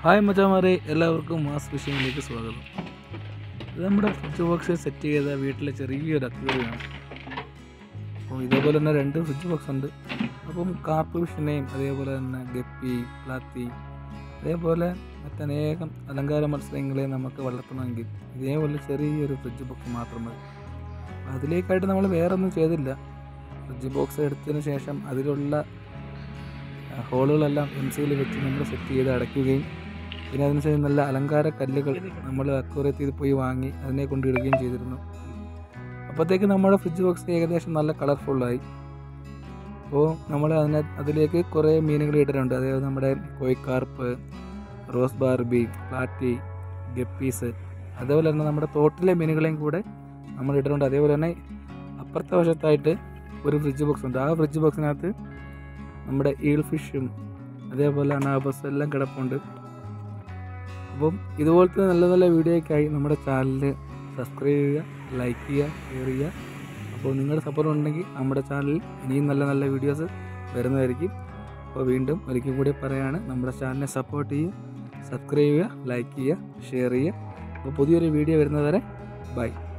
hi മച്ചാമാരെ എല്ലാവർക്കും mass ഫിഷിങ്ങിലേക്ക് സ്വാഗതം ഇത് നമ്മുടെ ഫ്രിഡ്ജ് ബോക്സ് സെറ്റ് ചെയ്ത വീട്ടിലെ ചെറിയൊരു അക്വേറിയമാണ് അപ്പോൾ ഇതേപോലെ തന്നെ രണ്ട് ഫ്രിഡ്ജ് ബോക്സ് ഉണ്ട് അപ്പം കാർപ്പ് ഫിഷിനെയും അതേപോലെ തന്നെ ഗപ്പി പ്ലാത്തി അതേപോലെ മറ്റനേകം അലങ്കാര മത്സരങ്ങളെയും നമുക്ക് വളർത്തണമെങ്കിൽ ഇതേപോലെ ചെറിയൊരു ഫ്രിഡ്ജ് ബോക്സ് മാത്രം മതി അതിലേക്കായിട്ട് നമ്മൾ വേറെ ഒന്നും ചെയ്തില്ല ഫ്രിഡ്ജ് ബോക്സ് എടുത്തതിന് ശേഷം അതിലുള്ള ഹോളുകളെല്ലാം എം സിയിൽ വെച്ച് നമ്മൾ സെറ്റ് ചെയ്ത് അടയ്ക്കുകയും പിന്നെ അതിനുശേഷം നല്ല അലങ്കാര കല്ലുകൾ നമ്മൾ അക്വറിയത്തിൽ പോയി വാങ്ങി അതിനെ കൊണ്ടിടുകയും ചെയ്തിരുന്നു അപ്പോഴത്തേക്ക് നമ്മുടെ ഫ്രിഡ്ജ് ബോക്സ് ഏകദേശം നല്ല കളർഫുള്ളായി അപ്പോൾ നമ്മൾ അതിനെ അതിലേക്ക് കുറേ മീനുകൾ ഇട്ടിട്ടുണ്ട് അതായത് നമ്മുടെ koi carp rose barb platy guppies അതേപോലെ തന്നെ നമ്മുടെ തോട്ടിലെ മീനുകളെയും കൂടെ നമ്മൾ ഇട്ടിട്ടുണ്ട് അതേപോലെ തന്നെ അപ്പുറത്തെ വശത്തായിട്ട് ഒരു ഫ്രിഡ്ജ് ബോക്സ് ഉണ്ട് ആ ഫ്രിഡ്ജ് ബോക്സിനകത്ത് നമ്മുടെ ഈൾ ഫിഷും അതേപോലെ അനാബസ് എല്ലാം കിടപ്പുണ്ട് അപ്പം ഇതുപോലത്തെ നല്ല നല്ല വീഡിയോയ്ക്കായി നമ്മുടെ ചാനൽ സബ്സ്ക്രൈബ് ചെയ്യുക ലൈക്ക് ചെയ്യുക ഷെയർ ചെയ്യുക അപ്പോൾ നിങ്ങളുടെ സപ്പോർട്ട് ഉണ്ടെങ്കിൽ നമ്മുടെ ചാനലിൽ ഇനിയും നല്ല നല്ല വീഡിയോസ് വരുന്നതായിരിക്കും അപ്പോൾ വീണ്ടും ഒരിക്കൽ കൂടി പറയാണ് നമ്മുടെ ചാനലിനെ സപ്പോർട്ട് ചെയ്യുക സബ്സ്ക്രൈബ് ചെയ്യുക ലൈക്ക് ചെയ്യുക ഷെയർ ചെയ്യുക അപ്പോൾ പുതിയൊരു വീഡിയോ വരുന്നതുവരെ ബൈ